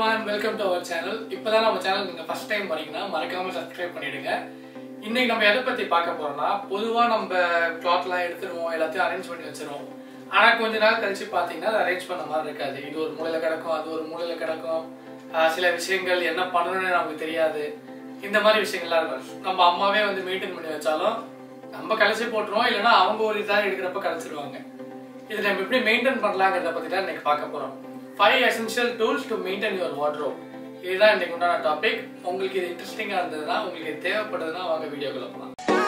everyone welcome to our channel இப்போதான் நம்ம channel நீங்க ஃபர்ஸ்ட் டைம் வரீங்கன்னா மறக்காம சப்ஸ்கிரைப் பண்ணிடுங்க இன்னைக்கு நம்ம எதை பத்தி பார்க்க போறோம்னா பொதுவா நம்ம கிளாத்லாம் எடுத்துருவோம் எல்லாத்தையும் அரேஞ்ச் பண்ணி வச்சிருவோம் ஆனா கொஞ்ச நாள் கழிச்சு பாத்தீங்கன்னா அது அரேஞ்ச் பண்ண மாதிரி இருக்காது இது ஒரு மூலையில கிடக்கும் அது ஒரு மூலையில கிடக்கும் ஆஹ் சில விஷயங்கள் என்ன பண்ணணும்னு நமக்கு தெரியாது இந்த மாதிரி விஷயங்கள்லாம் இருக்கும் நம்ம அம்மாவே வந்து மெயின்டைன் பண்ணி வச்சாலும் நம்ம கழிச்சு போட்டுருவோம் இல்லைன்னா அவங்க ஒரு இதாக எடுக்கிறப்ப கழிச்சிருவாங்க இது நம்ம எப்படி மெயின்டைன் பண்ணலாங்கிறத பத்தி தான் இன்னைக்கு பார்க்க போறோம் five essential tools to maintain your wardrobe இதுதான் இன்னைக்கு உண்டான டாபிக் உங்களுக்கு இது இன்ட்ரெஸ்டிங்கா இருந்ததுன்னா உங்களுக்கு இது தேவைப்படுதுன்னா வாங்க வீடியோக்குள்ள போகலாம்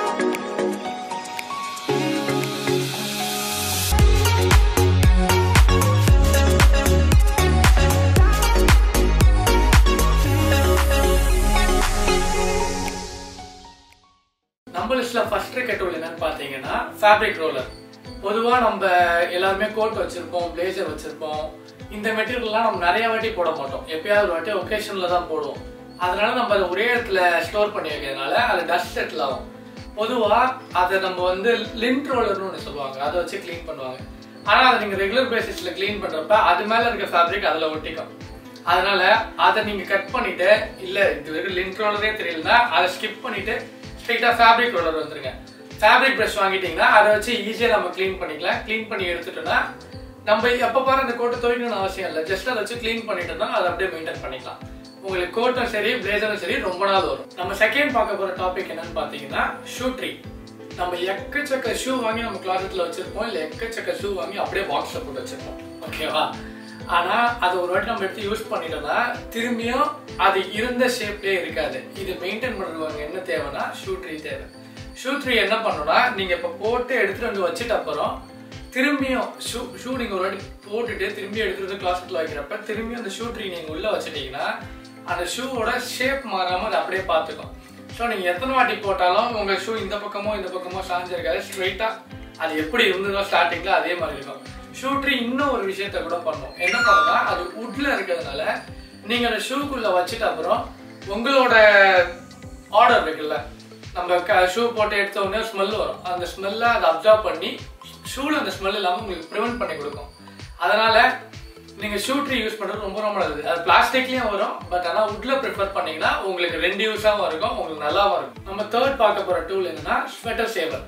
நம்ம லிஸ்ட்ல ஃபர்ஸ்ட் இருக்க டூல் என்னன்னு பாத்தீங்கன்னா ஃபேப்ரிக் ரோலர் பொதுவா நம்ம எல்லாருமே கோட் வச்சிருப்போம் பிளேசர் வச்சிருப்போம் இந்த மெட்டீரியல்லாம் நம்ம நிறைய வாட்டி போட மாட்டோம் எப்பயாவது ஒரு வாட்டி ஒகேஷன்ல தான் போடுவோம் அதனால நம்ம அதை ஒரே இடத்துல ஸ்டோர் பண்ணி வைக்கிறதுனால அது டஸ்ட் செட்டில் ஆகும் பொதுவா அதை நம்ம வந்து லிண்ட் ரோலர்னு ஒன்று சொல்லுவாங்க அதை வச்சு க்ளீன் பண்ணுவாங்க ஆனா அதை நீங்க ரெகுலர் பேசிஸ்ல க்ளீன் பண்றப்ப அது மேல இருக்க ஃபேப்ரிக் அதுல ஒட்டிக்கும் அதனால அதை நீங்க கட் பண்ணிட்டு இல்ல இது வரைக்கும் லிண்ட் ரோலரே தெரியலனா அதை ஸ்கிப் பண்ணிட்டு ஸ்ட்ரைட்டா ஃபேப்ரிக் ரோலர் வந்துருங்க ஃபேப்ரிக் ப்ரஷ் வாங்கிட்டீங்கன்னா அதை வச்சு ஈஸியா நம்ம க்ளீன் பண்ணிக்கலாம் க்ளீன் பண்ணி எடுத்துட்டோம்னா நம்ம எப்ப பாரு அந்த கோட்டை துவைக்கணும்னு அவசியம் இல்லை ஜஸ்ட் அதை வச்சு க்ளீன் பண்ணிட்டோம்னா அதை அப்படியே மெயின்டைன் பண்ணிக்கலாம் உங்களுக்கு கோட்டும் சரி பிளேசரும் சரி ரொம்ப நாள் வரும் நம்ம செகண்ட் பார்க்க போற டாபிக் என்னன்னு பாத்தீங்கன்னா ஷூ ட்ரீ நம்ம எக்கச்சக்க ஷூ வாங்கி நம்ம கிளாசெட்ல வச்சிருப்போம் இல்ல எக்கச்சக்க ஷூ வாங்கி அப்படியே பாக்ஸ்ல போட்டு வச்சிருப்போம் ஓகேவா ஆனா அது ஒரு வாட்டி நம்ம எடுத்து யூஸ் பண்ணிட்டோம்னா திரும்பியும் அது இருந்த ஷேப்லயே இருக்காது இது மெயின்டைன் பண்றவங்க என்ன தேவைன்னா ஷூ ட்ரீ தேவை ஷூ ட்ரீ என்ன பண்ணணும்னா நீங்க இப்ப போட்டு எடுத்துட்டு வந்து வச்சுட்ட அப்புறம் திரும்பியும் ஷூ ஷூ நீங்க ஒரு வாட்டி போட்டுட்டு திரும்பி எடுத்துட்டு வந்து கிளாஸ்ல வைக்கிறப்ப திரும்பியும் அந்த ஷூ ட்ரீ நீங்க உள்ள வச்சிட்டீங்கன்னா அந்த ஷூவோட ஷேப் மாறாம அதை அப்படியே பார்த்துக்கும் ஸோ நீங்க எத்தனை வாட்டி போட்டாலும் உங்க ஷூ இந்த பக்கமோ இந்த பக்கமோ சாஞ்சிருக்காது ஸ்ட்ரைட்டா அது எப்படி இருந்ததோ ஸ்டார்டிங்ல அதே மாதிரி இருக்கும் ஷூ ட்ரீ இன்னும் ஒரு விஷயத்த கூட பண்ணும் என்ன பண்ணுன்னா அது உட்ல இருக்கிறதுனால நீங்க அந்த ஷூக்குள்ள வச்சுட்ட அப்புறம் உங்களோட ஆர்டர் இருக்குல்ல நம்ம ஷூ போட்டு எடுத்த உடனே ஸ்மெல் வரும் அந்த ஸ்மெல்லை அதை அப்சர்வ் பண்ணி ஷூல அந்த ஸ்மெல் இல்லாமல் உங்களுக்கு ப்ரிவென்ட் பண்ணி கொடுக்கும் அதனால நீங்க ஷூ ட்ரீ யூஸ் பண்றது ரொம்ப ரொம்ப நல்லது அது பிளாஸ்டிக்லயும் வரும் பட் ஆனா உட்ல ப்ரிஃபர் பண்ணீங்கன்னா உங்களுக்கு ரெண்டு யூஸாவும் இருக்கும் உங்களுக்கு நல்லாவும் இருக்கும் நம்ம தேர்ட் பார்க்க போற டூல் என்னன்னா ஸ்வெட்டர் சேவர்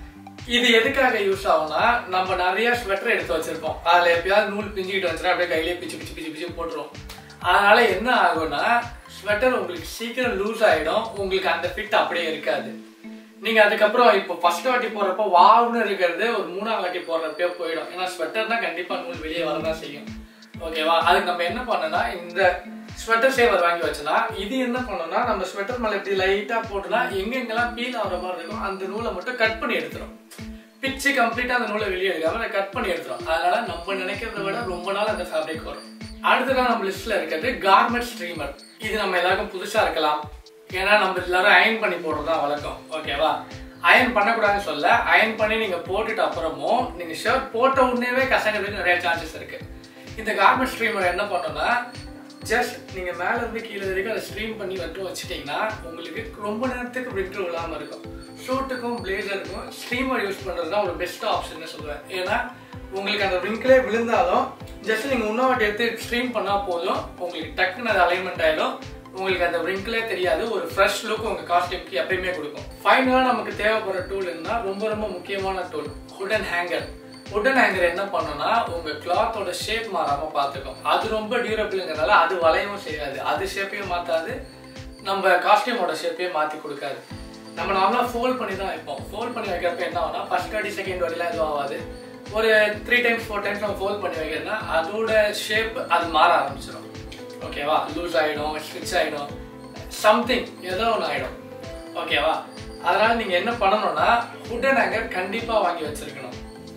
இது எதுக்காக யூஸ் ஆகும்னா நம்ம நிறைய ஸ்வெட்டர் எடுத்து வச்சிருப்போம் அதுல எப்பயாவது நூல் பிஞ்சிக்கிட்டு வந்துச்சுன்னா அப்படியே கையிலே பிச்சு பிச்சு பிச்சு பிச்சு போட்டுரும் அதனால என்ன ஆகும்னா ஸ்வெட்டர் உங்களுக்கு சீக்கிரம் லூஸ் ஆயிடும் உங்களுக்கு அந்த ஃபிட் அப்படியே இருக்காது நீங்க அதுக்கப்புறம் இப்போ ஃபர்ஸ்ட் வாட்டி போடுறப்போ வாவ்னு இருக்கிறது ஒரு மூணாவது வாட்டி போடுறப்பே போயிடும் ஏன்னா ஸ்வெட்டர் தான் கண்டிப்பா நூல் வெளியே வரதான் செய்யும் ஓகேவா அதுக்கு நம்ம என்ன பண்ணனா இந்த ஸ்வெட்டர் சேவர் வாங்கி வச்சோன்னா இது என்ன பண்ணோம்னா நம்ம ஸ்வெட்டர் மேல இப்படி லைட்டா போட்டோம்னா எங்க எங்கெல்லாம் பீல் ஆகிற மாதிரி இருக்கும் அந்த நூலை மட்டும் கட் பண்ணி எடுத்துரும் பிச்சு கம்ப்ளீட்டா அந்த நூலை வெளியே எடுக்காம அதை கட் பண்ணி எடுத்துரும் அதனால நம்ம நினைக்கிறத விட ரொம்ப நாள் அந்த ஃபேப்ரிக் வரும் அடுத்ததான் நம்ம லிஸ்ட்ல இருக்கிறது கார்மெண்ட் ஸ்ட்ரீமர் இது நம்ம எல்லாருக்கும் புதுசா இருக்கலாம் ஏன்னா நம்ம எல்லாரும் அயன் பண்ணி போடுறதுதான் வழக்கம் ஓகேவா அயன் பண்ணக்கூடாதுன்னு சொல்ல அயன் பண்ணி நீங்க போட்டுட்டு அப்புறமும் நீங்க ஷர்ட் போட்ட உடனேவே கசங்கிறதுக்கு நிறைய சான்சஸ் இருக்கு இந்த கார்மெண்ட் ஸ்ட்ரீமர் என்ன பண்ணோம்னா ஜஸ்ட் நீங்க மேல இருந்து கீழே வரைக்கும் அதை ஸ்ட்ரீம் பண்ணி மட்டும் வச்சுட்டீங்கன்னா உங்களுக்கு ரொம்ப நேரத்துக்கு விட்டு விழாம இருக்கும் ஷூட்டுக்கும் பிளேசருக்கும் ஸ்ட்ரீமர் யூஸ் பண்றது தான் ஒரு பெஸ்ட் ஆப்ஷன் சொல்லுவேன் ஏன்னா உங்களுக்கு அந்த ரிங்கிலே விழுந்தாலும் ஜஸ்ட் நீங்க இன்னொரு எடுத்து ஸ்ட்ரீம் பண்ணா போதும் உங்களுக்கு டக்குன்னு அது அலைன்மெண்ட் ஆயிடும் உங்களுக்கு அந்த ரிங்கிளே தெரியாது ஒரு ஃப்ரெஷ் லுக் உங்க காஸ்டியூம்க்கு எப்பயுமே கொடுக்கும் ஃபைனலா நமக்கு தேவைப்படுற டூல் என்ன ரொம்ப ரொம்ப முக்கியமான tool wooden hanger wooden hanger என்ன பண்ணும்னா உங்க கிளாத்தோட ஷேப் மாறாம பாத்துக்கும் அது ரொம்ப டியூரபிள்ங்கிறதால அது வளையவும் செய்யாது அது ஷேப்பையும் மாத்தாது நம்ம காஸ்டியூமோட ஷேப்பையும் மாத்தி கொடுக்காது நம்ம நார்மலா ஃபோல்ட் பண்ணி தான் வைப்போம் ஃபோல்ட் பண்ணி வைக்கிறப்ப என்ன ஆகும்னா ஃபர்ஸ்ட் வாட்டி செகண்ட் வாட்டிலாம் எதுவும் ஆகாது ஒரு த்ரீ டைம்ஸ் ஃபோர் டைம்ஸ் நம்ம ஃபோல்ட் பண்ணி வைக்கிறதுனா அதோட ஷேப் அது மாற ஆரம்பிச்சிடும் ஓகேவா லூஸ் ஆகிடும் ஸ்டிச் ஆகிடும் சம்திங் ஏதோ ஒன்று ஆகிடும் ஓகேவா அதனால நீங்க என்ன பண்ணணும்னா ஹுடன் ஹேங்கர் கண்டிப்பா வாங்கி வச்சிருக்கணும்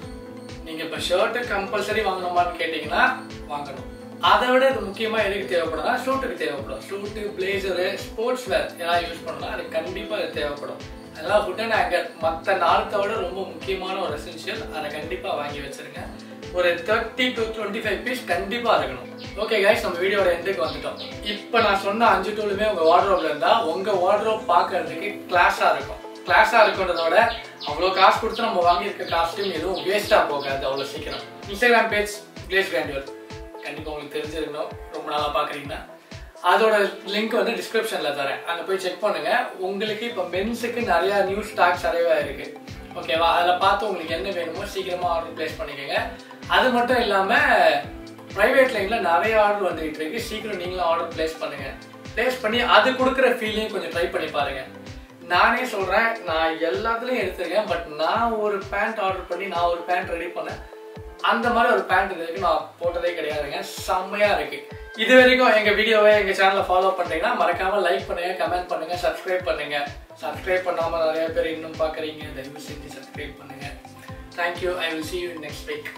நீங்க இப்ப ஷர்ட் கம்பல்சரி வாங்கணுமான்னு கேட்டீங்கன்னா வாங்கணும் அதை விட இது முக்கியமா எதுக்கு தேவைப்படும்னா ஷூட்டுக்கு தேவைப்படும் ஷூட்டு பிளேசரு ஸ்போர்ட்ஸ் வேர் ஏதாவது யூஸ் பண்ணலாம் அது கண்டிப்பா இது தேவைப்படும் அதெல்லாம் ஹுடன் ஹேங்கர் மற்ற நாளத்தை விட ரொம்ப முக்கியமான ஒரு எசென்ஷியல் அதை கண்டிப்பா வாங்கி வச்சிருங்க ஒரு thirty to twenty five piece கண்டிப்பா இருக்கணும் ஓகே கைஸ் நம்ம வீடியோட எண்டுக்கு வந்துட்டோம் இப்போ நான் சொன்ன அஞ்சு டூலுமே உங்க வார்ட்ரோப்ல இருந்தா உங்க வார்ட்ரோப் பார்க்கறதுக்கு கிளாஸா இருக்கும் கிளாஸா இருக்குன்றத விட அவ்வளோ காசு கொடுத்து நம்ம வாங்கியிருக்க காஸ்ட்யூம் எதுவும் வேஸ்டா போகாது அவ்வளோ சீக்கிரம் இன்ஸ்டாகிராம் பேஜ் கிளேஸ் கிராண்டியூர் கண்டிப்பா உங்களுக்கு தெரிஞ்சிருக்கணும் ரொம்ப நாளா பாக்குறீங்கன்னா அதோட லிங்க் வந்து டிஸ்கிரிப்ஷன்ல தரேன் அங்க போய் செக் பண்ணுங்க உங்களுக்கு இப்போ மென்ஸுக்கு நிறைய நியூ ஸ்டாக்ஸ் நிறைய இருக்கு ஓகேவா அதில் பார்த்து உங்களுக்கு என்ன வேணுமோ சீக்கிரமா ஆர்டர் பிளேஸ் பண்ணிக்கோங்க அது மட்டும் இல்லாம ப்ரைவேட் லைன்ல நிறைய ஆர்டர் வந்துகிட்டு இருக்கு சீக்கிரம் நீங்களும் ஆர்டர் பிளேஸ் பண்ணுங்க பிளேஸ் பண்ணி அது கொடுக்குற ஃபீலையும் கொஞ்சம் ட்ரை பண்ணி பாருங்க நானே சொல்றேன் நான் எல்லாத்துலயும் எடுத்திருக்கேன் பட் நான் ஒரு பேண்ட் ஆர்டர் பண்ணி நான் ஒரு பேண்ட் ரெடி பண்ணேன் அந்த மாதிரி ஒரு பேண்ட் இது வரைக்கும் நான் போட்டதே கிடையாதுங்க செம்மையா இருக்கு இது வரைக்கும் எங்க வீடியோவை எங்க சேனலை ஃபாலோ பண்றீங்கன்னா மறக்காம லைக் பண்ணுங்க கமெண்ட் பண்ணுங்க சப்ஸ்கிரைப் பண்ணுங்க சப்ஸ்கிரைப் பண்ணாம நிறைய பேர் இன்னும் பாக்குறீங்க தயவு செஞ்சு சப்ஸ்கிரைப் பண்ணுங்க thank you I will see you in next week